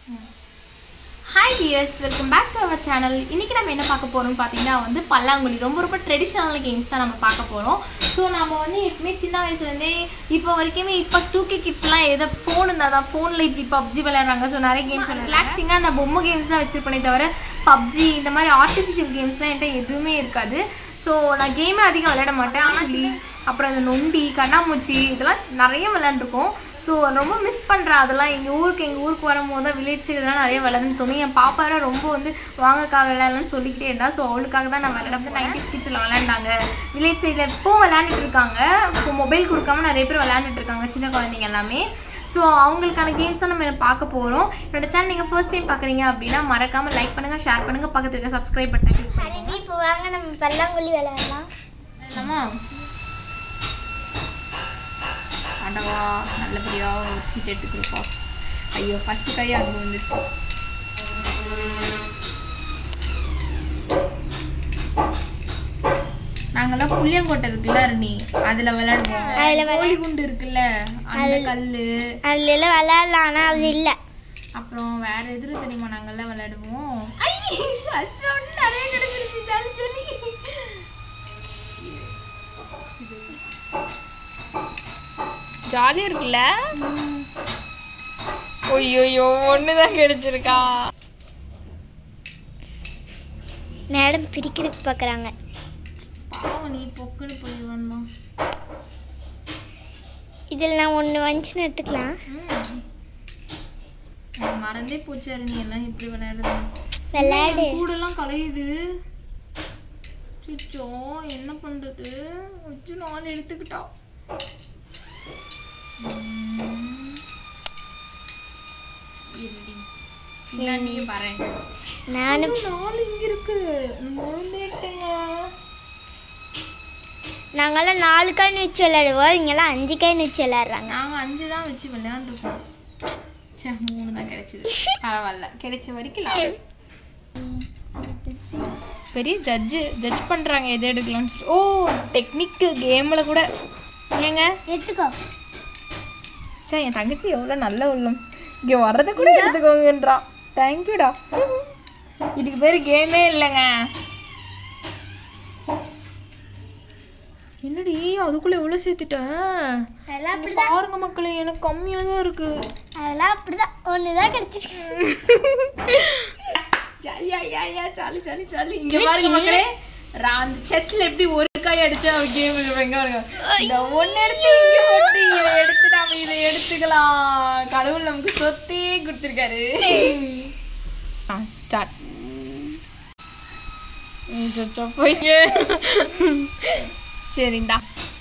Hi dears welcome back to our channel இன்றைக்கி நம்ம என்ன பார்க்க போகிறோம்னு பார்த்தீங்கன்னா வந்து பல்லாங்குழி ரொம்ப ரொம்ப ட்ரெடிஷ்னலான கேம்ஸ் தான் நம்ம பார்க்க போகிறோம் ஸோ நம்ம வந்து எப்பவுமே சின்ன வயசுலேருந்தே இப்போ வரைக்குமே இப்போ டூ கே கிட்ஸ்லாம் எதோ ஃபோன் இருந்தால் தான் ஃபோனில் இப்படி பப்ஜி விளையாடுறாங்க ஸோ நிறைய கேம்ஸ் ரிலாக்ஸிங்காக அந்த பொம்மை கேம்ஸ் தான் வச்சுருப்பேனே தவிர பப்ஜி இந்த மாதிரி ஆர்டிஃபிஷியல் கேம்ஸ்லாம் என்கிட்ட எதுவுமே இருக்காது ஸோ நான் கேமே அதிகம் விளையாட மாட்டேன் ஆனால் அப்புறம் இந்த நொண்டி கண்ணாமூச்சி இதெல்லாம் நிறைய விளையாண்டுருக்கோம் ஸோ ரொம்ப மிஸ் பண்ணுறேன் அதெல்லாம் எங்கள் ஊருக்கு எங்கள் ஊருக்கு வரும்போது தான் வில்லேஜ் சைடுலாம் நிறைய விளையாடுன்னு தோணும் என் பாப்பார ரொம்ப வந்து வாங்கக்கா விளையாடலாம்னு சொல்லிக்கிட்டே இருந்தா ஸோ அவளுக்காக தான் நான் விளையாட வந்து நைன்டி கிட்ஸில் விளையாண்டாங்க வில்லேஜ் சைடில் இப்போவும் விளையாண்டுட்டு இருக்காங்க இப்போ மொபைல் கொடுக்காம நிறைய பேர் விளையாண்டுட்டு இருக்காங்க சின்ன குழந்தைங்க எல்லாமே ஸோ அவங்களுக்கான கேம்ஸ் தான் நம்ம பார்க்க போகிறோம் என்னோட சேனல் நீங்கள் ஃபர்ஸ்ட் டைம் பார்க்குறீங்க அப்படின்னா மறக்காமல் லைக் பண்ணுங்கள் ஷேர் பண்ணுங்கள் பக்கத்துல இருக்க சப்ஸ்கிரைப் பட்டன் click பண்ணுங்க. ஹரணி இப்போ வாங்க நம்ம பல்லாங்குழி விளையாடலாம் என்னம்மா ஆண்டவா நல்லபடியாக ஒரு சீட் எடுத்து கொடுப்பா ஐயோ ஃபஸ்ட்டு கை அங்கே வந்துருச்சு நாங்கெல்லாம் புளியங்கோட்டை இருக்குல்ல அருணி அதுல விளையாடுவோம் அதுல விளையா- கோழி குண்டு இருக்குல்ல அந்த கல்லு அதுல எல்லாம் விளையாடலாம் ஆனால் அது இல்லை அப்புறம் வேற எதுல தெரியுமா நாங்கெல்லாம் விளையாடுவோம் ஃபர்ஸ்ட் ரவுண்ட் நிறைய கிடைச்சிருச்சு சொல்லி சொல்லி ஜாலியா இருக்குல்ல ஐயோ ஒண்ணுதான் கிடைச்சிருக்கா மேடம் பிரிக்கிறதுக்கு பார்க்குறாங்க பாவம் நீ பொக்குன்னு போயிடுவான்மா இதில் நான் ஒன்று வந்துச்சுன்னு எடுத்துக்கலாம் எனக்கு மறந்தே போச்சாரு நீ எல்லாம் எப்படி விளையாடுறது விளையாடு கூடெல்லாம் கலையுது சுச்சோ என்ன பண்றது வச்சு நாலு எடுத்துக்கிட்டா உம். இருடி. இந்தா நீ பாரு நானும் நாலு இங்க இருக்கு மறந்துட்டேங்க நாங்கெல்லாம் நாலு காயின் வச்சு விளையாடுவோம் இங்கெல்லாம் அஞ்சு காயின் வச்சு விளையாடுறாங்க நாங்க அஞ்சு தான் வச்சு விளையாண்டுருக்கோம் சே மூணு தான் கிடைச்சது பரவாயில்ல கிடைச்ச வரைக்கும் லாபம். பெரிய ஜட்ஜு ஜட்ஜ் பண்றாங்க எது எடுக்கலாம்னு சொல்லிட்டு ஓ டெக்னிக்கு கேமில் கூட ஏங்க எடுத்துக்கோ சே என் தங்கச்சி எவ்வளோ நல்ல உள்ளம் இங்கே வர்றதை கூட எடுத்துக்கோங்கன்றா தேங்க்யூடா இதுக்கு பேர் கேமே இல்லைங்க என்னடி அதுக்குள்ளே எவ்வளோ சேர்த்துட்டேன் அதெல்லாம் இங்க பாருங்க மக்களே எனக்கு கம்மியாக தான் இருக்கு அதெல்லாம் அப்படிதான் ஒன்று தான் கிடச்சிருக்கு ஜாலியா யா ஜாலி ஜாலி ஜாலி இங்க பாருங்க மக்களே ரா- அந்த செஸ்ல எப்படி ஒரு காய் அடிச்சா ஒரு கேம் எங்க பாருங்க இந்த ஒன்னு எடுத்து இங்க போட்டு இதை எடுத்து நாம இதை எடுத்துக்கலாம் கடவுள் நமக்கு சொத்தே கொடுத்துருக்காரு ஸ்டார்ட் போய்ங்க சரிண்டா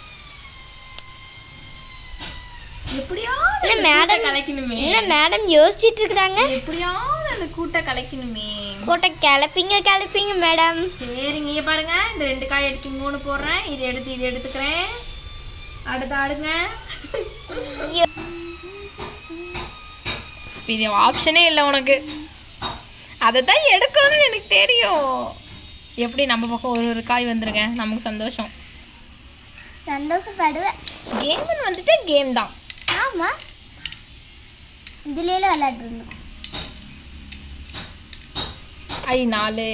எப்படியாவது இல்ல, அந்த madam. கூட்டை கலைக்கணுமே என்ன மேடம் யோசிச்சுட்டு இருக்கிறாங்க எப்படியாவது அந்த கூட்டை கலைக்கணுமே கூட்ட கிளப்பிங்க கிளப்பிங்க மேடம் சரிங்க இங்க பாருங்க இந்த ரெண்டு காய் எடுத்து மூணு போடுறேன் இது எடுத்து இது எடுத்துக்கிறேன் அடுத்து ஆடுங்க இது ஆப்ஷனே இல்லை உனக்கு அதை தான் எடுக்கணும்னு எனக்கு தெரியும் எப்படி நம்ம பக்கம் ஒரு ஒரு காய் வந்துருங்க நமக்கு சந்தோஷம் சந்தோஷப்படுவேன் கேம்னு வந்துட்டு கேம் தான் ஆமா இதுலேயே விளையாடுறோம் ஐ நாலு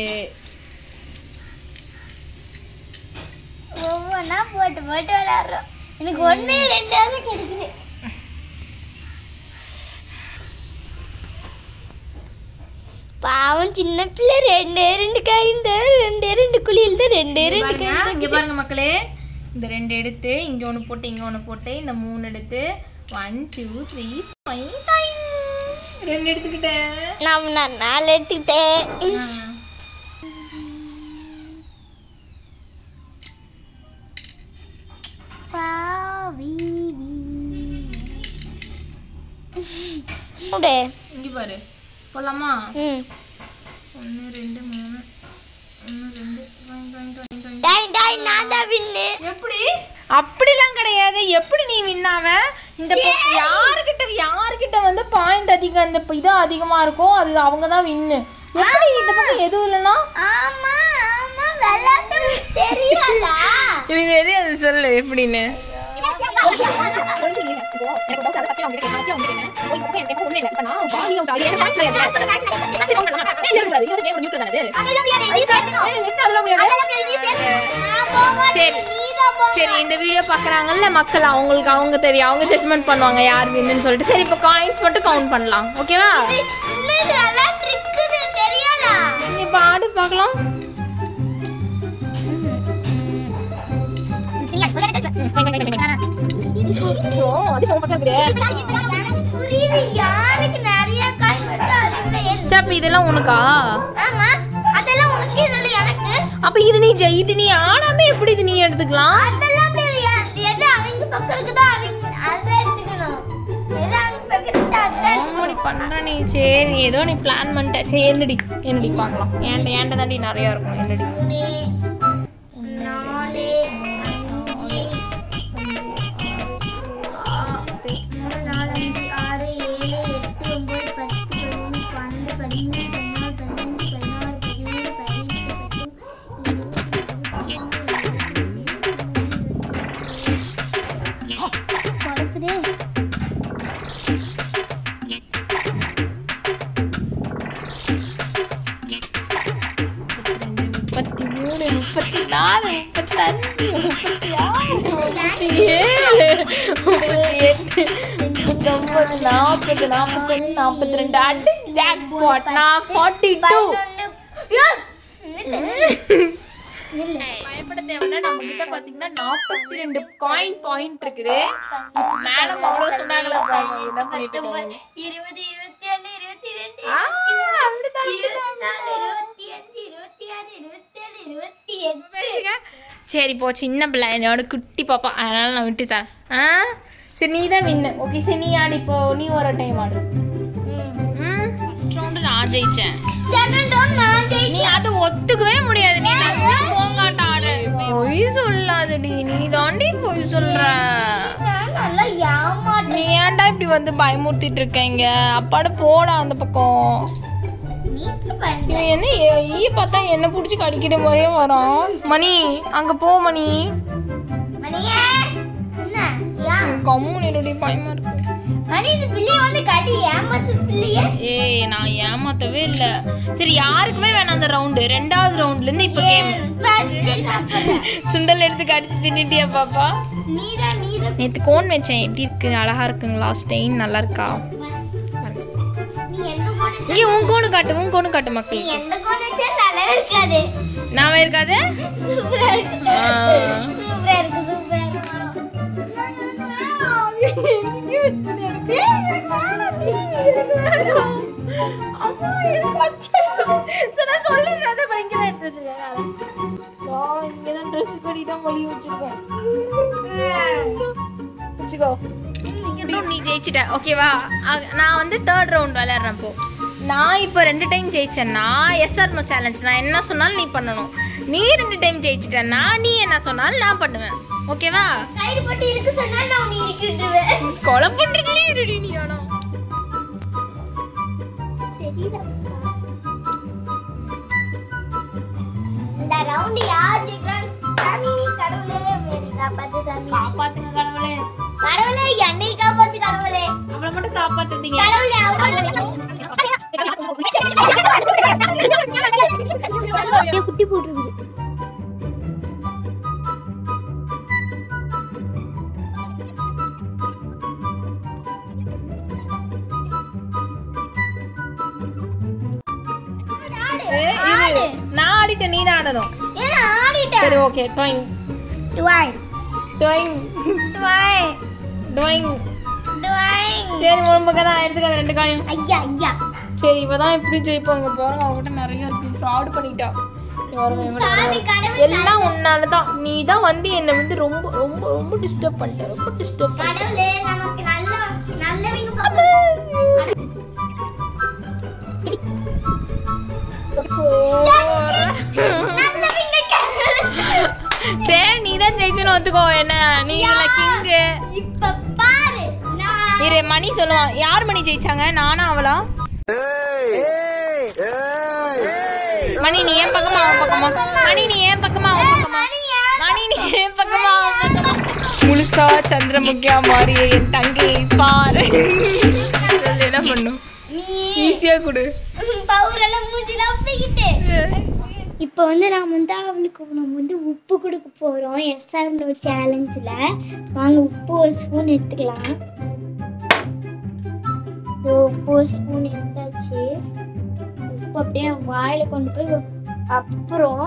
ஒவ்வொன்றா போட்டு போட்டு விளையாடுறோம் எனக்கு ஒன்று ரெண்டாவது கிடைக்குது பாவம் சின்ன பிள்ளை ரெண்டே ரெண்டு காய் இந்த ரெண்டே ரெண்டு குழியில் தான் ரெண்டே ரெண்டு பாருங்க காய் இங்க பாருங்க மக்களே இந்த ரெண்டு எடுத்து இங்க ஒன்று போட்டு இங்க ஒன்று போட்டு இந்த மூணு எடுத்து ஒன் டூ த்ரீ ரெண்டு எடுத்துக்கிட்டேன் நான் நான் நாலு எடுத்துக்கிட்டேன் பாவி வீ. மூடு. இங்க பாரு போலாமா ம். ஒன்று ரெண்டு மூணு ஒன்று ரெண்டு டாய், டாய், டாய், டாய். டாய், டாய், நான் தான் வின்னு எப்படி அப்படிலாம் கிடையாது எப்படி நீ வின்னாவ இந்த பக்கம் யாருக்கிட்ட யாருக்கிட்ட வந்து பாயிண்ட் அதிகம் இந்த இது அதிகமா இருக்கோ அது அவங்க தான் வின்னு எப்படி இந்த பக்கம் எதுவும் இல்லைன்னா ஆமா ஆமா விளையாட்டு தெரியாதா இது எது அது சொல்லு எப்படின்னு சரி சரி இந்த வீடியோ பார்க்குறாங்கல்ல மக்கள் அவங்களுக்கு அவங்க தெரியும் அவங்க ஜட்ஜ்மெண்ட் பண்ணுவாங்க யார் வின்னு சொல்லிட்டு சரி இப்போ காயின்ஸ் மட்டும் கவுண்ட் பண்ணலாம் ஓகேவா நீ பாடு பார்க்கலாம் ஓ அது உன் பக்கம் இருக்குது யாருக்கு நிறைய காய் மட்டும் அதுல என்ன? சரி அப்ப இதெல்லாம் உனக்கா ஆமா அதெல்லாம் உனக்கு இதுல எனக்கு அப்ப இது நீ ஜெ- இது நீ ஆடாம எப்படி இது நீ எடுத்துக்கலாம் அதெல்லாம் தெரியாது எது அவங்க பக்கம் இருக்குதோ அவங்க அதை எடுத்துக்கணும் எது அவங்க பக்கம் இருக்குதோ அதை இப்படி பண்ற நீ சரி ஏதோ நீ பிளான் பண்ணிட்ட சரி என்னடி என்னடி பார்க்கலாம் ஏன்ட ஏன்ட தாண்டி நிறைய இருக்கும் என்னடி மூணு நாலு அஞ்சு மூணு நாலு அஞ்சு ஆறு ஏழு எட்டு ஒன்பது பத்து பதினொன்று பன்னெண்டு பதிமூணு பதினாலு பதினஞ்சு பதினாறு பதினேழு பதினெட்டு பத்து குழப்புதே முப்பத்தி மூணு முப்பத்தி நாலு முப்பத்தஞ்சு முப்பத்தி ஆறு முப்பத்தி ஏழு முப்பத்தி எட்டு முப்பத்தொன்பது நாற்பது நாற்பத்தொன்று நாற்பத்தி ரெண்டு அடி ஜாக் பாட் நான் ஃபார்ட்டி டூ பயப்பட தேவையில்ல நம்ம கிட்ட பாத்தீங்கன்னா நாற்பத்தி ரெண்டு காயின் பாயிண்ட் இருக்குது இப்ப மேடம் அவ்வளவு சொன்னாங்களா பாருங்க என்ன பண்ணிட்டு இருக்காங்க. இருபது இருபத்தி ஒன்று இருபத்தி ரெண்டு ஆ, அப்படிதான் இருபத்தி நாலு இருபத்தி அஞ்சு இருபத்தி ஆறு இருபத்தி ஏழு இருபத்தி எட்டு பேசுங்க. சரி போ சின்ன பிள்ளை என்னோட குட்டி பாப்பா அதனால நான் விட்டு தரேன் ஆ சரி நீ தான் வின்னு ஓகே சரி நீ ஆடு இப்போ நீ ஒரு டைம் ஆடு ம் ஃபர்ஸ்ட் ரவுண்டு நான் ஜெயிச்சேன் செகண்ட் ரவுண்ட் நான் நீ ஜெயிச்சேன் அது ஒத்துக்கவே முடியாது நீ நல்லா போங்காட்ட ஆடு பொய் சொல்லாதடி நீ தாண்டி பொய் சொல்ற நான் நல்லா ஏமாட்டேன் நீ ஏன்டா இப்படி வந்து பயமுறுத்திட்டு இருக்கீங்க அப்பாட போடா அந்த பக்கம் வீட்டுல பண்ண இவன் என்ன ஏ- ஈ பார்த்தா என்ன பிடிச்சி கடிக்கிற மாதிரியே வரும் மணி அங்க போ மணி மணியே என்ன ஏன் கம்மு என்னுடைய பயமா இருக்கு மணி இந்த பிள்ளைய வந்து கடி ஏமாத்து பிள்ளைய ஏய் நான் ஏமாத்தவே இல்ல சரி யாருக்குமே வேணாம் அந்த ரவுண்டு ரெண்டாவது ரவுண்ட்ல இருந்து இப்ப கேம் சுண்டல் எடுத்து கடிச்சு தின்னுட்டியா பாப்பா நீதான் நீதான் நேத்து கோன் வச்சேன் எப்படி இருக்கு அழகா இருக்குங்களா ஸ்டெயின் நல்லா இருக்கா நீ எந்த கோணம் இங்க உன் கோணு காட்டு உன் கோணு காட்டு நீ மக்கள் எந்த கோணம் வச்சா நல்லா இருக்காது நான் இருக்காது சூப்பரா இருக்கு ஆ. சூப்பரா இருக்கு சூப்பரா நீ ஜெயிச்சிட்ட ஓகேவா நான் வந்து தேர்ட் ரவுண்ட் விளையாடுறேன் இப்போ நான் இப்போ ரெண்டு டைம் ஜெயிச்சேன்னா எஸ்ஆர் நோ சேலஞ்ச் நான் என்ன சொன்னாலும் நீ பண்ணணும் நீ ரெண்டு டைம் ஜெயிச்சிட்டேன்னா நீ என்ன சொன்னாலும் நான் பண்ணுவேன் ஓகேவா கயிறு போட்டு இருக்கு சொன்னா நான் உன்னை இறுக்கி விட்டுருவேன் கொலை பண்றதுலயே இருடி நீ ஆனா தெரியல இந்த ரவுண்ட் யார் ஜெயிக்கிறான் சாமி கடவுளே மேரி காப்பாத்து சாமி காப்பாத்துங்க கடவுளே கடவுளே என்னை காப்பாத்து கடவுளே அவளை மட்டும் காப்பாத்துட்டீங்க கடவுளே அவளை குட்டி போட்டுருக்குது ஏய், இரு. நான் ஆடிட்டேன் நீ தான் ஆடணும் ஏன் ஆடிட்டேன் சரி ஓகே டொயிங் டுவாய் டொயிங் டுவாய் டொயிங் டுவாய் சரி ஒரு பக்கம் தான் எடுத்துக்காத ரெண்டு காயும் ஐயா ஐயா சரி இப்பதான் எப்படி ஜெயிப்பாங்க பாருங்க அவங்ககிட்ட நிறைய இருக்கு ஃப்ராட் பண்ணிட்டா இங்க பாருங்க, இவங்க சாமி கடவுள் எல்லாம் உன்னால தான் நீ தான் வந்து என்னை வந்து ரொம்ப ரொம்ப ரொம்ப டிஸ்டர்ப் பண்ணிட்ட ரொம்ப டிஸ்டர்ப் கடவுளே நமக்கு நல்ல நல்லவங்க பக்கம் நல்லவங்க கடவுள். சரி நீ தான் ஜெயிச்சுன்னு ஒத்துக்கோ என்ன நீ இதுல கிங்கு இப்ப பாரு நான் இரு மணி சொல்லுவான் யார் மணி ஜெயிச்சாங்க நானா அவளா மணி நீ ஏன் பக்கமா அவன் பக்கமா மணி நீ ஏன் பக்கமா அவன் பக்கமா மணி நீ ஏன் பக்கமா அவன் பக்கமா முழு புதுசா சந்திரமுகியா மாறிய என் தங்கையை பாரு சொல்லு, என்ன பண்ணும் நீ ஈஸியா கொடு பவுரெல்லாம் மூஞ்சிலாம் போய்கிட்டு இப்போ வந்து நான் வந்து அவளுக்கு நம்ம வந்து உப்பு கொடுக்க போகிறோம் எஸ்ஆர்னோ சேலஞ்சில் வாங்க உப்பு ஒரு ஸ்பூன் எடுத்துக்கலாம் இதோ உப்பு ஒரு ஸ்பூன் எடுத்தாச்சு உப்பு அப்படியே வாயில் கொண்டு போய் அப்புறம்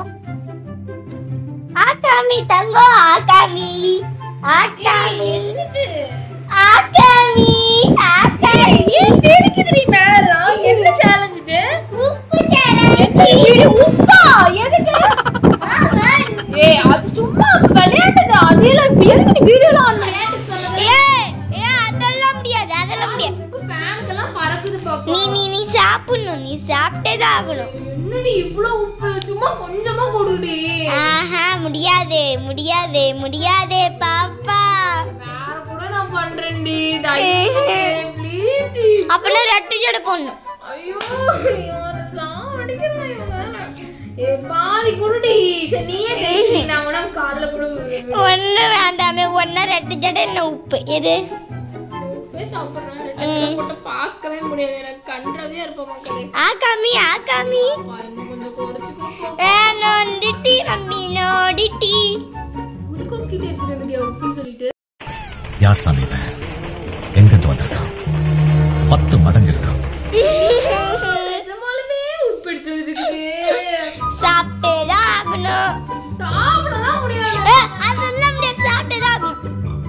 ஆக்காமி தங்கம் ஆக்காமி ஆக்காமி ஆக்காமி ஆக்காமி தெரிக்குது மேலாம் என்ன சேலஞ்ச் இது உப்பு சேலஞ்ச் உப்பா எதுக்கு ஏய் அது சும்மா விளையாட்டுது அதெல்லாம் எதுக்கு நீ வீடியோல ஆன் ஏய் ஏய் அதெல்லாம் முடியாது அதெல்லாம் முடியாது ஃபேனுக்கெல்லாம் பறக்குது பாப்பா நீ நீ நீ சாப்பிடணும் நீ சாப்பிட்டே தான் ஆகணும் என்னடி இவ்ளோ உப்பு சும்மா கொஞ்சமா கொடுடி ஆஹா முடியாது முடியாது முடியாது பாப்பா வேற கூட நான் பண்றேன்டி ப்ளீஸ் டி அப்பனா ரெட்டு ஜடை போடணும் ஐயோ இவன் சாவடிக்கிறான் இவன் ஏ பாதி குடுடி சரி நீயே ஜெயிச்சு நான் வேணா கால்ல கூட ஒண்ணு வேண்டாமே ஒன்னா ரெட்டு ஜடை என்ன உப்பு எது உப்பே சாப்பிடுறேன் ரெண்டு போட்டு பார்க்கவே முடியாது எனக்கு கன்றதே இருப்போம் மக்களே ஆக்காமி ஆக்காமி அப்பா, இன்னும் கொஞ்சம் குறைச்சுக்கோ நோண்டிட்டி மம்மி நோடிட்டி குளுக்கோஸ் கிட்ட எடுத்துட்டு வந்துட்டியா உப்புன்னு சொல்லிட்டு யார் சாமி இவன் எங்கிருந்து வந்திருக்கான் பத்து மடங்கு இருக்கான் நிஜமாலுமே உப்பு எடுத்து வச்சுக்கிட்டு சாப்பிட்டே தான் ஆகணும் சாப்பிடலாம் முடியாது ஏ, அதெல்லாம் முடியாது சாப்பிட்டே தான் ஆகணும்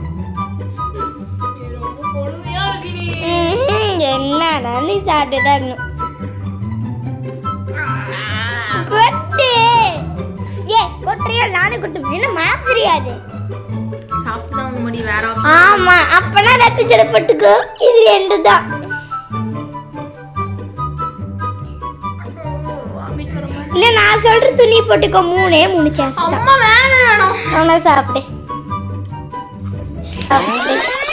ஏ, ரொம்ப கொடுமையா இருக்குடி ம்ஹும், என்னடா நீ சாப்பிட்டே தான் ஆகணும் கொட்டு ஏ கொட்டுறியா நானே கொட்டு என்ன மழை தெரியாது சாப்பிட்டு முடி வேற ஆமா அப்பனா ரெட்டு ஜடை போட்டுக்கோ இது ரெண்டு தான் வாமிட் வர மாதிரி இல்ல நான் சொல்ற துணி போட்டுக்கோ மூணே மூணு சான்ஸ் தான் அம்மா வேணும் வேணும் அவனா சாப்பிடு சாப்பிடு.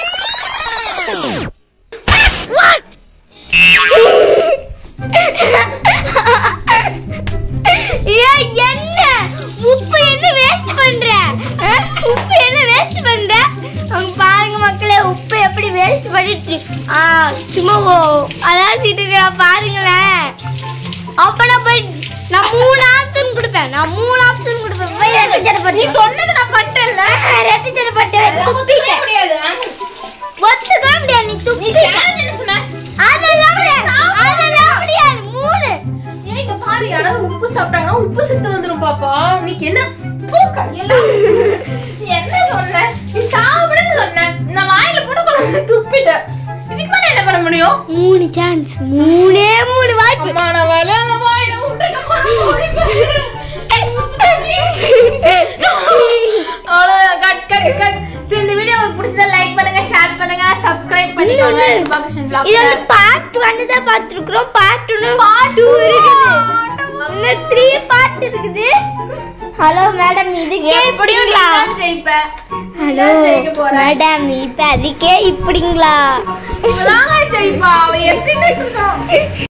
ஏய், என்ன உப்பு என்ன வேஸ்ட் பண்ற ஆ? உப்பு என்ன வேஸ்ட் பண்ற அவங்க பாருங்க மக்களே உப்பு எப்படி வேஸ்ட் பண்ணிட்டு ஆ சும்மா ஓ அதான் சீட்டு பாருங்களேன் அப்ப நான் போய் நான் மூணு ஆப்ஷன் கொடுப்பேன் நான் மூணு ஆப்ஷன் கொடுப்பேன் போய் ரெட்டு ஜடை போட்டு நீ சொன்னது நான் பண்ணிட்டேன்ல ரெட்டு ஜடை போட்டு துப்பிட்டேன் முடியாது ஒத்துக்க முடியாது நீ நீ துப்பிட்ட சேலஞ்ச் என்ன சொன்ன அதெல்லாம் முடியாது அதெல்லாம் முடியாது மூணு ஏன் இங்க பாரு யாராவது உப்பு சாப்பிட்டாங்கன்னா உப்பு செத்து வந்துரும் பாப்பா நீக்கு என்ன பூ கையெல்லாம் நீ என்ன சொன்ன நீ சாப்பிடுன்னு சொன்ன நான் வாயில போட்டு கொண்டு வந்து துப்பிட்டேன் இதுக்கு மேல என்ன பண்ண முடியும் மூணு சான்ஸ் மூணே மூணு வாய்ப்பு அம்மா நான் வேலை அந்த வாயில விட்டுக்க அவ்வளவுதான் கட் கட் கட் சரி இந்த வீடியோ உங்களுக்கு பிடிச்சதா லைக் பண்ணுங்க ஷேர் பண்ணுங்க சப்ஸ்கிரைப் பண்ணிக்கோங்க இன்னொன்னு. சுபாகிருஷ்ணன் vlog இது வந்து பார்ட் ஒன்னு தான் பார்த்துருக்குறோம் பார்ட் ஒன்று Part டூ two. இருக்குது இன்னும் த்ரீ பார்ட் இருக்குது ஹலோ மேடம் இதுக்கே எப்படியும் இப்படிங்களா நீதான் ஜெயிப்ப ஹலோ நீதான் ஜெயிக்க போற மேடம் இப்ப அதுக்கே இப்படிங்களா இவதான் ஜெயிப்பா அவன் எப்பயுமே இப்படிதான்